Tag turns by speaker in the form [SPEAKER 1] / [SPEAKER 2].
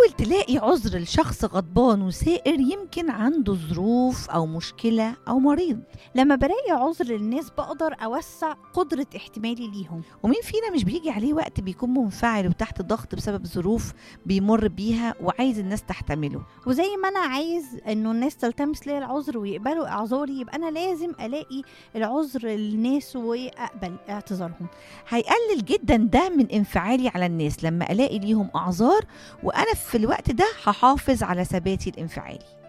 [SPEAKER 1] حاول تلاقي عذر لشخص غضبان وسائر يمكن عنده ظروف أو مشكلة أو مريض
[SPEAKER 2] لما بلاقي عذر للناس بقدر أوسع قدرة احتمالي ليهم
[SPEAKER 1] ومين فينا مش بيجي عليه وقت بيكون منفعل وتحت ضغط بسبب ظروف بيمر بيها وعايز الناس تحتمله
[SPEAKER 2] وزي ما أنا عايز إنه الناس تلتمس لي العذر ويقبلوا إعذاري يبقى أنا لازم ألاقي العذر للناس وأقبل اعتذارهم
[SPEAKER 1] هيقلل جدا ده من انفعالي على الناس لما الاقي ليهم اعذار وانا في الوقت ده هحافظ على ثباتي الانفعالي